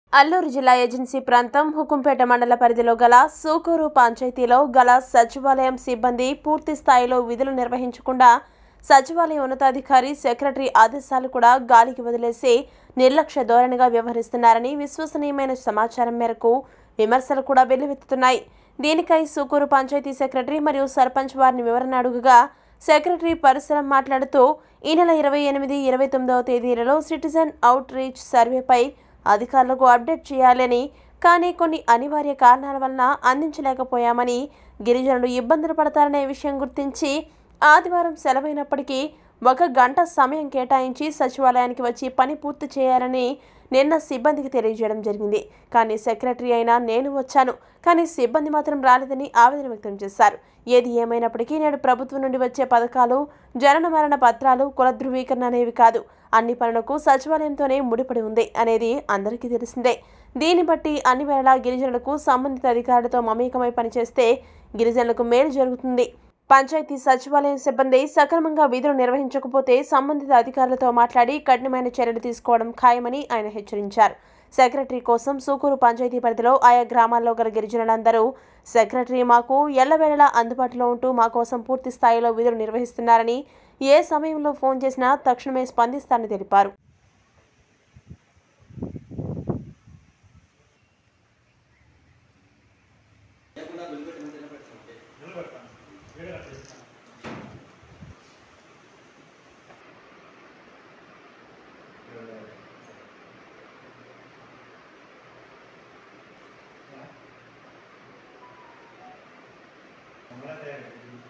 అల్లూరు జిల్లా ఏజెన్సీ ప్రాంతం హుకుంపేట మండల పరిధిలో గల సూకూరు పంచాయతీలో గల సచివాలయం సిబ్బంది పూర్తి స్థాయిలో విధులు నిర్వహించకుండా సచివాలయ ఉన్నతాధికారి సెక్రటరీ ఆదేశాలు కూడా గాలికి వదిలేసి నిర్లక్ష్య ధోరణిగా వ్యవహరిస్తున్నారని విశ్వసనీయమైన సమాచారం మేరకు విమర్శలు కూడా వెల్లువెత్తుతున్నాయి దీనికై సూకూరు పంచాయతీ సెక్రటరీ మరియు సర్పంచ్ వారిని వివరణ అడుగుగా సెక్రటరీ పరశురం మాట్లాడుతూ ఈ నెల ఇరవై ఎనిమిది ఇరవై తొమ్మిదవ తేదీలలో సిటిజన్ అవుట్ రీచ్ సర్వేపై అధికారులకు అప్డేట్ చేయాలని కానీ కొన్ని అనివార్య కారణాల వలన అందించలేకపోయామని గిరిజనులు ఇబ్బందులు పడతారనే విషయం గుర్తించి ఆదివారం సెలవైనప్పటికీ ఒక గంట సమయం కేటాయించి సచివాలయానికి వచ్చి పని పూర్తి చేయాలని నిన్న సిబ్బందికి తెలియజేయడం జరిగింది కానీ సెక్రటరీ అయినా నేను వచ్చాను కానీ సిబ్బంది మాత్రం రాలేదని ఆవేదన వ్యక్తం చేశారు ఏది ఏమైనప్పటికీ నేడు ప్రభుత్వం నుండి వచ్చే పథకాలు జనన మరణ పత్రాలు కుల ధృవీకరణ అనేవి కాదు అన్ని పనులకు సచివాలయంతోనే ముడిపడి ఉంది అనేది అందరికీ తెలిసిందే దీన్ని బట్టి అన్ని వేళలా గిరిజనులకు సంబంధిత అధికారులతో మమేకమై పనిచేస్తే గిరిజనులకు మేలు జరుగుతుంది పంచాయతీ సచివాలయం సిబ్బంది సక్రమంగా విధులు నిర్వహించకపోతే సంబంధిత అధికారులతో మాట్లాడి కఠినమైన చర్యలు తీసుకోవడం ఖాయమని ఆయన హెచ్చరించారు సెక్రటరీ కోసం సూకూరు పంచాయతీ పరిధిలో ఆయా గ్రామాల్లో గల గిరిజనులందరూ సెక్రటరీ మాకు ఎల్లవేళలా అందుబాటులో ఉంటూ మా కోసం పూర్తి స్థాయిలో విధులు నిర్వహిస్తున్నారని ఏ సమయంలో ఫోన్ చేసినా తక్షణమే స్పందిస్తారని తెలిపారు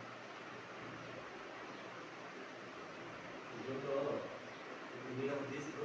దీంట్లో మీరు తీసి